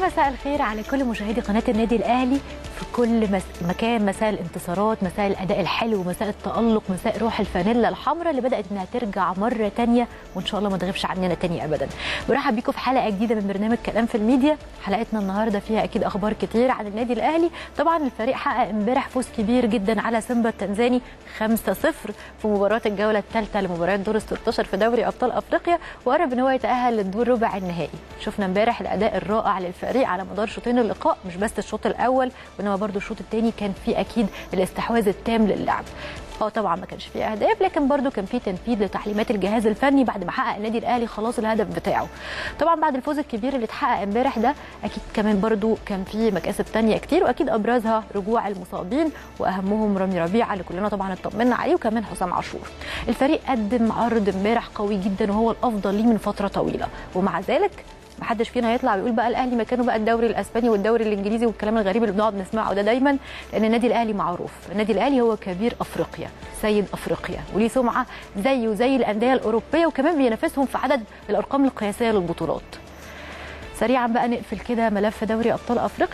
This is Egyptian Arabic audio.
يا مساء الخير على كل مشاهدي قناه النادي الاهلي في كل مس... مكان مساء الانتصارات مساء الاداء الحلو مساء التالق مساء روح الفانيلا الحمراء اللي بدات انها ترجع مره تانية وان شاء الله ما تغيبش عننا تاني ابدا برحب بيكم في حلقه جديده من برنامج كلام في الميديا حلقتنا النهارده فيها اكيد اخبار كتير عن النادي الاهلي طبعا الفريق حقق امبارح فوز كبير جدا على سيمبا التنزاني 5-0 في مباراه الجوله الثالثه لمباريات دور ال 16 في دوري ابطال افريقيا وقرب ان هو يتاهل للدور ربع النهائي شفنا امبارح الاداء الرائع للفريق على مدار شوطين اللقاء مش بس الشوط الاول وانما برده الشوط الثاني كان فيه اكيد الاستحواذ التام للعب اه طبعا ما كانش فيه اهداف لكن برده كان فيه تنفيذ لتعليمات الجهاز الفني بعد ما حقق النادي الاهلي خلاص الهدف بتاعه طبعا بعد الفوز الكبير اللي اتحقق امبارح ده اكيد كمان برده كان فيه مكاسب تانية كتير واكيد ابرزها رجوع المصابين واهمهم رامي ربيعه اللي كلنا طبعا اطمنا عليه وكمان حسام عاشور الفريق قدم عرض امبارح قوي جدا وهو الافضل ليه من فتره طويله ومع ذلك محدش فينا هيطلع ويقول بقى الاهلي مكانه بقى الدوري الاسباني والدوري الانجليزي والكلام الغريب اللي بنقعد نسمعه ده دايما لان النادي الاهلي معروف النادي الاهلي هو كبير افريقيا سيد افريقيا وليه سمعه زيه زي الانديه الاوروبيه وكمان بينافسهم في عدد الارقام القياسيه للبطولات سريعا بقى نقفل كده ملف دوري ابطال افريقيا